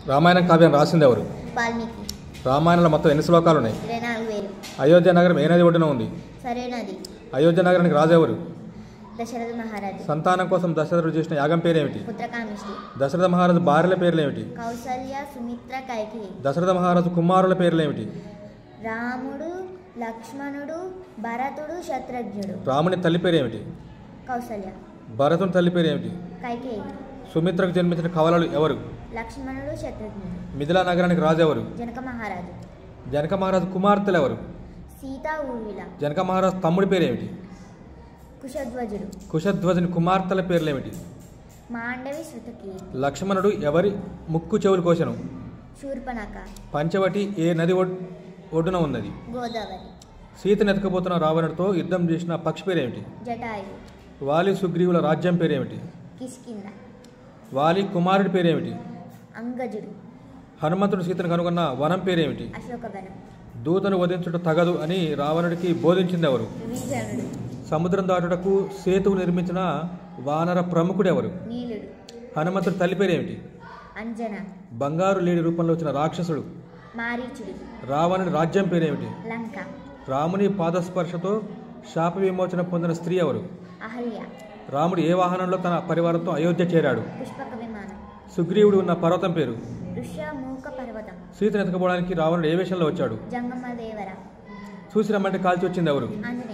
రామాయణం కావ్యం రాసింది ఎవరు వాల్మీకి రామాయణంలో మొత్తం ఎన్ని శ్లోకాలు ఉన్నాయి ఇరవై నాలుగు వేలు అయోధ్య నగరం ఏ నది ఒడ్డున ఉంది సరైనది అయోధ్య నగరానికి రాజు ఎవరు దశరథ మహారాజు సంతానం కోసం దశరథుడు చేసిన యాగం పేరేమిటి పుత్రకామిష్టి దశరథ మహారాజు భార్యల పేర్లేమిటి కౌసల్య సుమిత్ర కైకి దశరథ మహారాజు కుమారుల పేర్లేమిటి రాముడు లక్ష్మణుడు భరతుడు శత్రుఘ్నుడు రాముని తల్లి పేరేమిటి కౌసల్య భరతుని తల్లి పేరేమిటి కైకేయి సుమిత్రకు జన్మించిన కవలలు ఎవరు లక్ష్మణుడు శత్రుఘ్నుడు మిథిలా నగరానికి రాజు ఎవరు జనక మహారాజు జనక మహారాజు కుమార్తెలు ఎవరు సీత ఊర్విల జనక మహారాజు తమ్ముడి పేరేమిటి కుశధ్వజుడు కుశధ్వజుని కుమార్తెల పేర్లేమిటి మాండవి శృతకి లక్ష్మణుడు ఎవరి ముక్కు చెవులు కోసను శూర్పణక పంచవటి ఏ నది ఒడ్- ఒడ్డున ఉన్నది గోదావరి సీతను ఎత్తుకుపోతున్న రావణుడితో యుద్ధం చేసిన పక్షి పేరేమిటి జటాయు వాలి సుగ్రీవుల రాజ్యం పేరేమిటి కిష్కింద వాలి కుమారుడి పేరేమిటి అంగజుడు హనుమంతుడు సీతను కనుగొన్న వనం పేరేమిటి అశోకవనం దూతను వధించుట తగదు అని రావణుడికి బోధించింది ఎవరు విభీషణుడు సముద్రం దాటుటకు సేతువు నిర్మించిన వానర ప్రముఖుడెవరు నీలుడు హనుమంతుడి తల్లి పేరేమిటి అంజన బంగారు లేడి రూపంలో వచ్చిన రాక్షసుడు మారీచుడు రావణుడి రాజ్యం పేరేమిటి లంక రాముని పాదస్పర్శతో శాప విమోచన పొందిన స్త్రీ ఎవరు అహల్య రాముడు ఏ వాహనంలో తన పరివారంతో అయోధ్య చేరాడు పుష్పక విమానం సుగ్రీవుడు ఉన్న పర్వతం పేరు ఋష్యమూక పర్వతం సీతను ఎత్తుకుపోవడానికి రావణుడు ఏ వేషంలో వచ్చాడు జంగమ దేవర చూసి రమ్మంటే కాల్చి వచ్చింది ఎవరు ఆంజనేయుడు